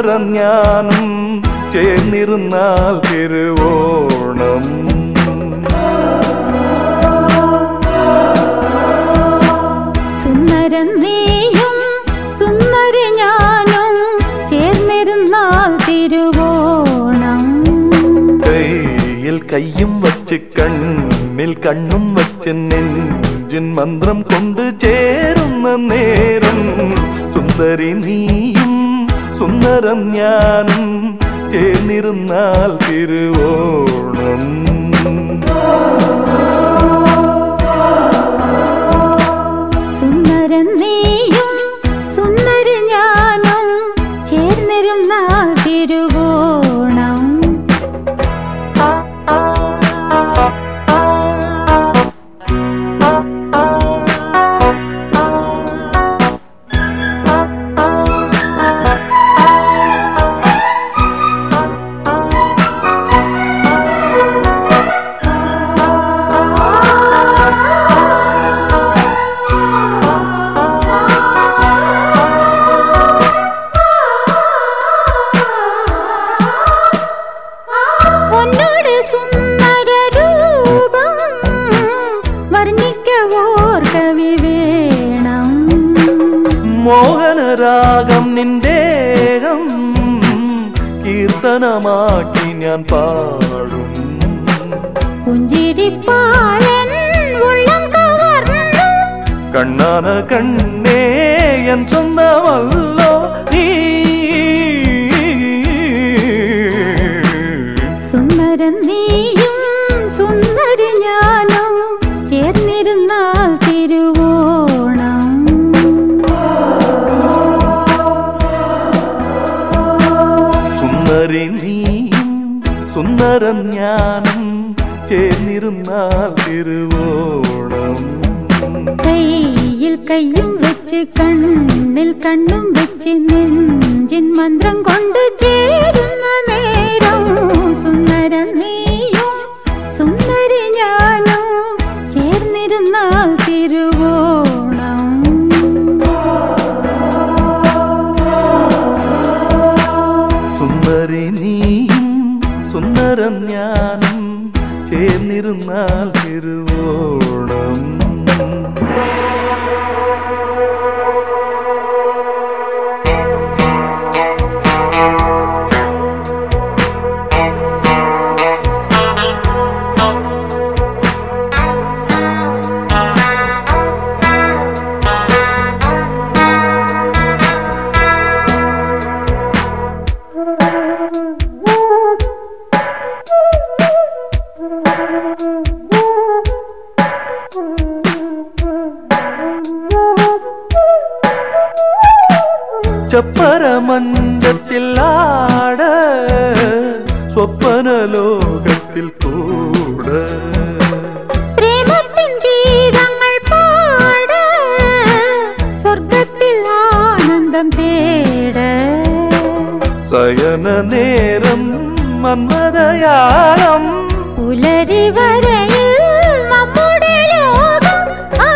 സുന്ദരം ഞാനും ചേർന്നിരുന്നാൽ തിരുവോണം സുന്ദരൻ നീയും സുന്ദരി ഞാനും ചേർന്നിരുന്നാൽ തിരുവോണം കയ്യിൽ കയ്യും വച്ച് കണ്ണിൽ കണ്ണും വച്ച് നെഞ്ചിൻ മന്ത്രം കൊണ്ട് ചേരുന്ന നേരം സുന്ദരി നീയും സുന്ദരം ഞാനും ചേർന്നിരുന്നാൽ തിരുവോണം സുന്ദരൻ നീയും സുന്ദരി ഞാനും ചേർന്നിരുന്നാൽ തിരുവോണം പൊന്നോട് സുന്ദര രൂപം വർണ്ണിക്കവോർ കവി വേണം മോഹനരാഗം നിന്റേകം കീർത്തനമാക്കി ഞാൻ പാടും പുഞ്ചിരിപ്പാലൻ ഉള്ളം കവർന്നു കണ്ണാന കണ്ണേ എൻ സ്വന്തമല്ലോ നീ സുന്ദരൻ നീയും സുന്ദരി ഞാനും ചേർന്നിരുന്നാൽ തിരുവോണം സുന്ദരി നീയും സുന്ദരം ഞാനും ചേർന്നിരുന്നാൽ തിരുവോണം കയ്യിൽ കയ്യും വെച്ച് കണ്ണിൽ കണ്ണും വെച്ച് നെഞ്ചിൻ മന്ത്രം കൊണ്ട് ചേരുന്ന നേരം സുന്ദരൻ നീയും സുന്ദരി ഞാനും ചേർന്നിരുന്നാൽ തിരുവോണം സുന്ദരി നീയും സുന്ദരം ഞാനും ചേർന്നിരുന്നാൽ തിരുവോണം ചപ്പരമഞ്ചത്തിൽ ആട സ്വപ്ന ലോകത്തിൽ കൂട പ്രേമത്തിൻ ഗീതങ്ങൾ പാട സ്വർഗത്തിൽ ആനന്ദം തേട സയന നേരം മന്മതയാളം പുലരി വരയിൽ നമ്മുടെ ലോകം ആ,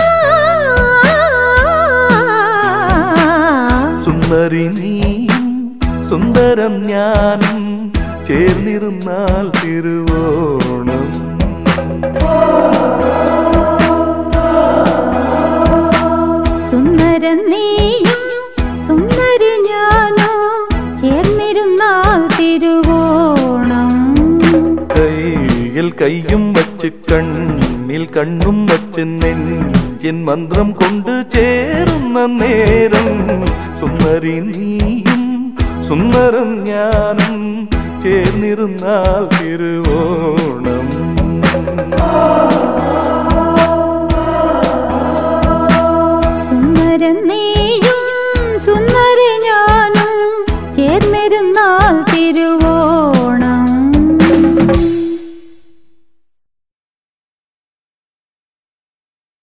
സുന്ദരി നീയും സുന്ദരം ഞാനും ചേർന്നിരുന്നാൽ തിരുവോണം സുന്ദരൻ നീയും സുന്ദരി ഞാനോ ചേർന്നിരുന്നാൽ തിരുവോണം കയ്യിൽ കയ്യും വച്ച് കണ്ണിൽ കണ്ണും വച്ച് നെഞ്ചിൻ മന്ത്രം കൊണ്ട് ചേരുന്ന നേരം സുന്ദരി നീയും സുന്ദരം ഞാനും ചേർന്നിരുന്നാൽ തിരുവോണം സുന്ദരൻ നീയും സുന്ദരി ഞാനും ചേർന്നിരുന്നാൽ